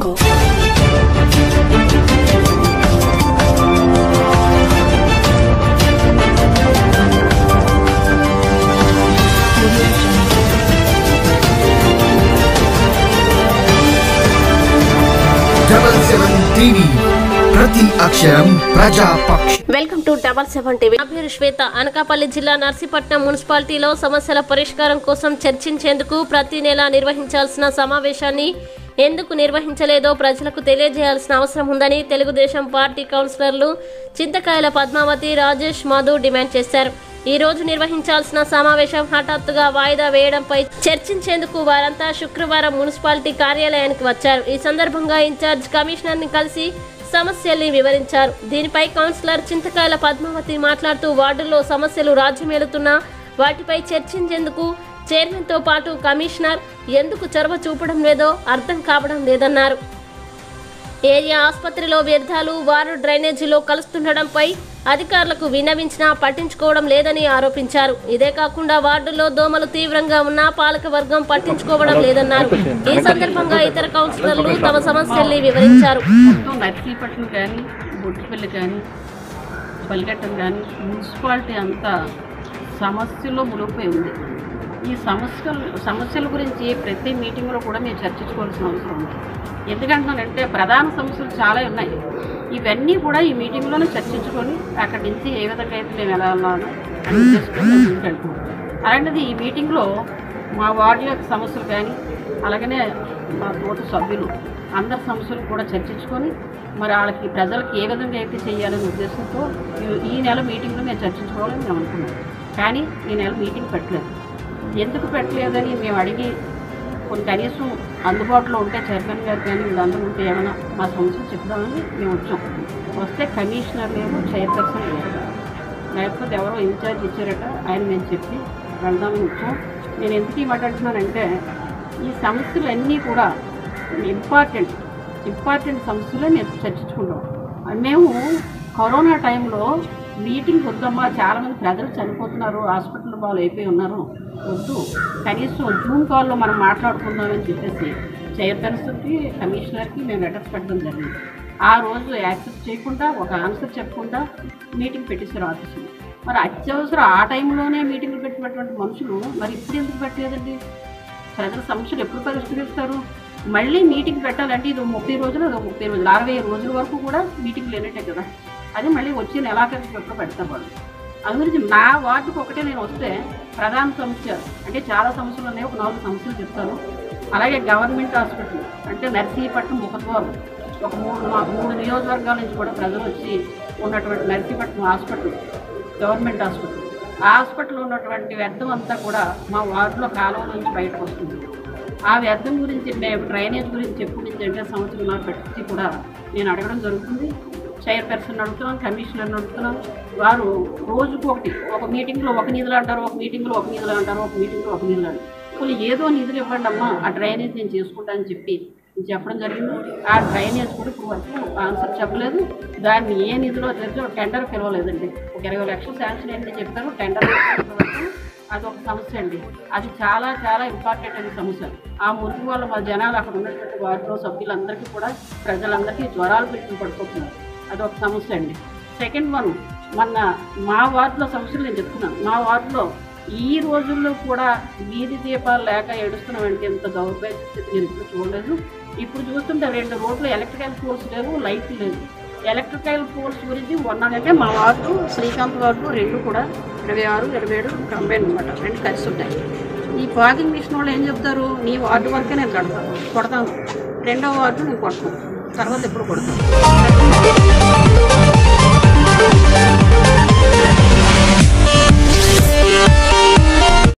jungle. Audio jungle. Double seven TV ప్రతి అక్షరం ప్రజాపక్ష welcome to double seven TV నా పేరు శ్వేత అనకాపల్లి జిల్లా నర్సీపట్నం మున్సిపాలిటీలో సమస్యల పరిష్కారం కోసం చర్చించేందుకు ప్రతి నెల నిర్వహించాల్సిన సమావేశాన్ని ఎందుకు నిర్వహించలేదో ప్రజలకు తెలియజేయాల్సిన అవసరం ఉందని తెలుగుదేశం పార్టీ కౌన్సిలర్లు చింతకాయల పద్మావతి రాజేష్ మధు డిమాండ్ చేశారు ఈ రోజు నిర్వహించాల్సిన సమావేశం హఠాత్తుగా వాయిదా వేయడంపై చర్చించేందుకు వారంతా శుక్రవారం మున్సిపాలిటీ కార్యాలయానికి వచ్చారు ఈ సందర్భంగా ఇన్ఛార్జ్ కమిషనర్ ని కలిసి సమస్యల్ని వివరించారు దీనిపై కౌన్సిలర్ చింతకాయల పద్మావతి మాట్లాడుతూ వార్డుల్లో సమస్యలు రాజ్యమేలుతున్నా వాటిపై చర్చించేందుకు చైర్మన్తో పాటు కమిషనర్ ఎందుకు చొరవ చూపడం లేదో అర్థం కావడం లేదన్నారు ఏరియా ఆసుపత్రిలో వ్యర్థాలు వారు డ్రైనేజీలో కలుస్తుండడంపై అధికారులకు విన్నవించినా పట్టించుకోవడం లేదని ఆరోపించారు ఇదే కాకుండా వార్డుల్లో దోమలు తీవ్రంగా ఉన్నా పాలక వర్గం పట్టించుకోవడం లేదన్నారు ఈ సందర్భంగా ఇతర కౌన్సిలర్లు తమ సమస్యల్ని వివరించారు మొత్తం నర్సీపట్నం కానీ బొట్టుపల్లి కానీ పల్లిగట్టం కానీ మున్సిపాలిటీ అంతా సమస్యల్లో మునిగిపోయి ఉంది ఈ సమస్యలు సమస్యల గురించి ప్రతి మీటింగ్లో కూడా మేము చర్చించుకోవాల్సిన అవసరం ఉంది ఎందుకంటున్నానంటే ప్రధాన సమస్యలు చాలా ఉన్నాయి ఇవన్నీ కూడా ఈ మీటింగ్లోనే చర్చించుకొని అక్కడి నుంచి ఏ విధంగా అయితే మేము ఎలా వెళ్ళాలో అని ఉద్దేశంతో మేము ముందుకెళ్తున్నాం అలాంటిది ఈ మీటింగ్లో మా వార్డు యొక్క సమస్యలు కానీ అలాగనే మా తోట సభ్యులు అందరి సమస్యలు కూడా చర్చించుకొని మరి వాళ్ళకి ప్రజలకి ఏ విధంగా అయితే చేయాలనే ఉద్దేశంతో ఈ- ఈ నెల మీటింగ్లో మేము చర్చించుకోవాలని మేము అనుకున్నాం కానీ ఈ నెల మీటింగ్ పెట్టలేదు ఎందుకు పెట్టలేదని మేము అడిగి కొన్ని కనీసం అందుబాటులో ఉంటే చైర్మన్ గారు కానీ వీళ్ళందరూ ఉంటే ఏమైనా మా సమస్యలు చెప్దామని మేము వచ్చాం వస్తే కమిషనర్ లేవు చైర్పర్సన్ లేరు లేకపోతే ఎవరో ఇన్ఛార్జ్ ఇచ్చారట ఆయన మేము చెప్పి వెళ్దామని వచ్చాం నేను ఎందుకు ఈ మాట అంటున్నానంటే ఈ సమస్యలు అన్నీ కూడా ఇంపార్టెంట్ ఇంపార్టెంట్ సమస్యలే మేము చర్చించుకుంటాం మేము కరోనా టైంలో మీటింగ్ వద్దమ్మా చాలామంది ప్రజలు చనిపోతున్నారు హాస్పిటల్ వాళ్ళు అయిపోయి ఉన్నారు వద్దు కనీసం జూమ్ కాల్లో మనం మాట్లాడుకుందామని చెప్పేసి చైర్పర్సన్కి కమిషనర్కి మేము లెటర్స్ పెట్టడం జరిగింది ఆ రోజు యాక్సెప్ట్ చేయకుండా ఒక ఆన్సర్ చెప్పకుండా మీటింగ్ పెట్టేశారు ఆఫీసులో మరి అత్యవసరం ఆ టైంలోనే మీటింగ్లు పెట్టినటువంటి మనుషులు మరి ఇప్పుడు ఎందుకు పెట్టలేదండి ప్రజల సమస్యలు ఎప్పుడు పరిష్కరిస్తారు మళ్ళీ మీటింగ్ పెట్టాలంటే ఇది ముప్పై రోజులు అది ముప్పై రోజులు అరవై రోజుల వరకు కూడా మీటింగ్ లేనట్టే కదా అది మళ్ళీ వచ్చి నెలాఖరికి ఎప్పుడు పెడతాం వాళ్ళు అందు గురించి నా వార్డుకు ఒకటే నేను వస్తే ప్రధాన సమస్య అంటే చాలా సమస్యలు ఉన్నాయి ఒక నాలుగు సమస్యలు చెప్తాను అలాగే గవర్నమెంట్ హాస్పిటల్ అంటే నర్సీపట్నం ముఖద్వారం ఒక మూడు మా- మూడు నియోజకవర్గాల నుంచి కూడా ప్రజలు వచ్చి ఉన్నటువంటి నర్సీపట్నం హాస్పిటల్ గవర్నమెంట్ హాస్పిటల్ ఆ హాస్పిటల్లో ఉన్నటువంటి వ్యర్థం అంతా కూడా మా వార్డులో కాలువ నుంచి బయటకు వస్తుంది ఆ వ్యర్థం గురించి మేము డ్రైనేజ్ గురించి ఎప్పటి నుంచి అంటే సంవత్సరం పెట్టి కూడా నేను అడగడం జరుగుతుంది చైర్పర్సన్ అడుగుతున్నాం కమిషనర్ అడుగుతున్నాం వారు రోజుకు ఒకటి ఒక మీటింగ్లో ఒక నిధులు అంటారు ఒక మీటింగ్లో ఒక నిధులు అంటారు ఒక మీటింగ్లో ఒక నిధులు అంటారు కొన్ని ఏదో నిధులు ఇవ్వండి అమ్మా ఆ డ్రైనేజ్ నేను చేసుకుంటానని చెప్పి చెప్పడం జరిగింది ఆ డ్రైనేజ్ కూడా ఇప్పుడు వరకు ఆన్సర్ చెప్పలేదు దాన్ని ఏ నిధిలో తెలిసి టెండర్ పిలవలేదండి ఒక ఇరవై లక్షలు శాంక్షన్ అయిందని చెప్పారు టెండర్ వరకు అది ఒక సమస్య అండి అది చాలా చాలా ఇంపార్టెంట్ అయిన సమస్య ఆ మురికి వల్ల మా జనాలు అక్కడ ఉన్నటువంటి వారిలో సభ్యులందరికీ కూడా ప్రజలందరికీ జ్వరాలు పెట్టి పడిపోతున్నారు అది ఒక సమస్య అండి సెకండ్ వన్ మొన్న మా వార్డులో సమస్యలు నేను చెప్తున్నాను మా వార్డులో ఈ రోజుల్లో కూడా వీధి దీపాలు లేక ఏడుస్తున్నామంటే ఎంత దౌర్భాగ్య స్థితి నేను ఇప్పుడు చూడలేదు ఇప్పుడు చూస్తుంటే రెండు రోడ్లు ఎలక్ట్రికల్ పోల్స్ లేవు లైట్లు లేవు ఎలక్ట్రికల్ పోల్స్ గురించి మొన్ననైతే మా వార్డు శ్రీకాంత్ వార్డు రెండు కూడా ఇరవై ఆరు ఇరవై ఏడు కంబైన్ అనమాట రెండు కలిసి ఉంటాయి ఈ పాకింగ్ మిషన్ వాళ్ళు ఏం చెప్తారు నీ వార్డు వరకే నేను కడతాను కొడతాను రెండో వార్డు నేను కొడతాను తర్వాత ఎప్పుడు కొడతాను